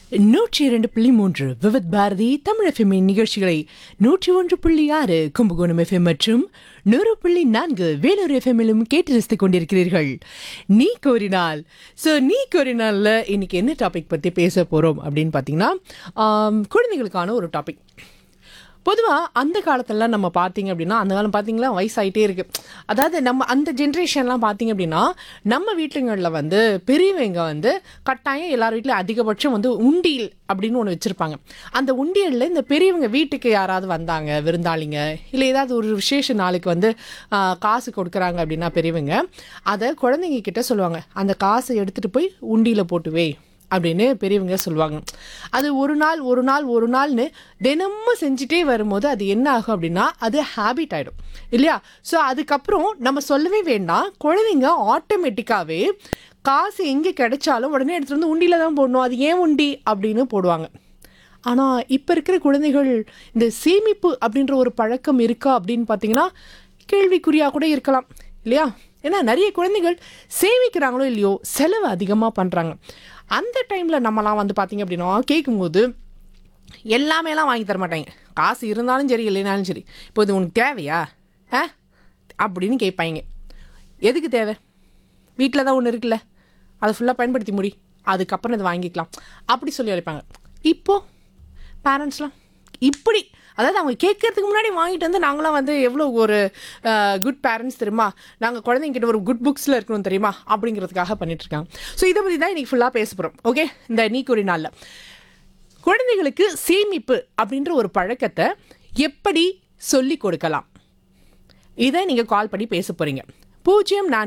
நூற்றி இரண்டு புள்ளி மூன்று விவித் பாரதி தமிழ் எஃப்எம்மின் நிகழ்ச்சிகளை நூற்றி ஒன்று புள்ளி ஆறு கும்பகோணம் எஃப்எம் மற்றும் நூறு புள்ளி நான்கு வேலூர் எஃப்எம்மிலும் கேட்டு ரசித்துக் கொண்டிருக்கிறீர்கள் நீ கோரினால் ஸோ நீ கோரினால்ல இன்னைக்கு என்ன டாபிக் பற்றி பேச போகிறோம் அப்படின்னு பார்த்தீங்கன்னா ஆம், குழந்தைகளுக்கான ஒரு டாபிக் பொதுவாக அந்த காலத்துலலாம் நம்ம பார்த்தீங்க அப்படின்னா அந்த காலம் பார்த்தீங்களா வயசாயிட்டே இருக்கு அதாவது நம்ம அந்த ஜென்ரேஷன்லாம் பார்த்தீங்க அப்படின்னா நம்ம வீட்டுங்களில் வந்து பெரியவங்க வந்து கட்டாயம் எல்லார் வீட்லையும் அதிகபட்சம் வந்து உண்டியல் அப்படின்னு ஒன்று வச்சுருப்பாங்க அந்த உண்டியலில் இந்த பெரியவங்க வீட்டுக்கு யாராவது வந்தாங்க விருந்தாளிங்க இல்லை ஏதாவது ஒரு விசேஷ நாளுக்கு வந்து ஆ, காசு கொடுக்குறாங்க அப்படின்னா பெரியவங்க அதை குழந்தைங்க கிட்ட சொல்லுவாங்க அந்த காசை எடுத்துகிட்டு போய் உண்டியில் போட்டு வை அப்படின்னு பெரியவங்க சொல்லுவாங்க அது ஒரு நாள் ஒரு நாள் ஒரு நாள்னு தினமும் செஞ்சுட்டே வரும்போது அது என்ன ஆகும் அப்படின்னா அது ஹேபிட் ஆகிடும் இல்லையா ஸோ அதுக்கப்புறம் நம்ம சொல்லவே வேண்டாம் குழந்தைங்க ஆட்டோமேட்டிக்காகவே காசு எங்கே கிடைச்சாலும் உடனே எடுத்துகிட்டு வந்து உண்டியில் தான் போடணும் அது ஏன் உண்டி அப்படின்னு போடுவாங்க ஆனால் இப்போ இருக்கிற குழந்தைகள் இந்த சேமிப்பு அப்படின்ற ஒரு பழக்கம் இருக்கா அப்படின்னு பார்த்தீங்கன்னா கேள்விக்குறியாக கூட இருக்கலாம் இல்லையா ஏன்னா நிறைய குழந்தைகள் சேமிக்கிறாங்களோ இல்லையோ செலவு அதிகமாக பண்ணுறாங்க அந்த டைமில் நம்மலாம் வந்து பார்த்தீங்க அப்படின்னா கேட்கும்போது எல்லாமேலாம் வாங்கி தர மாட்டாங்க காசு இருந்தாலும் சரி இல்லைனாலும் சரி இப்போ இது உனக்கு தேவையா ஆ அப்படின்னு கேட்பாங்க எதுக்கு தேவை வீட்டில் தான் ஒன்று இருக்குல்ல அதை ஃபுல்லாக பயன்படுத்தி முடி அதுக்கப்புறம் இதை வாங்கிக்கலாம் அப்படி சொல்லி அழைப்பாங்க இப்போது பேரண்ட்ஸ்லாம் இப்படி அதாவது அவங்க கேட்கறதுக்கு முன்னாடி வாங்கிட்டு வந்து நாங்களாம் வந்து எவ்வளோ ஒரு குட் பேரண்ட்ஸ் தெரியுமா நாங்கள் குழந்தைங்கிட்ட ஒரு குட் புக்ஸில் இருக்கணும் தெரியுமா அப்படிங்கிறதுக்காக பண்ணிட்டு இருக்காங்க ஸோ இதை பற்றி தான் இன்னைக்கு ஃபுல்லாக பேச போகிறோம் ஓகே இந்த நீ ஒரு நாளில் குழந்தைகளுக்கு சேமிப்பு அப்படின்ற ஒரு பழக்கத்தை எப்படி சொல்லி கொடுக்கலாம் இதை நீங்கள் கால் பண்ணி பேச போகிறீங்க பூஜ்ஜியம் நான்கு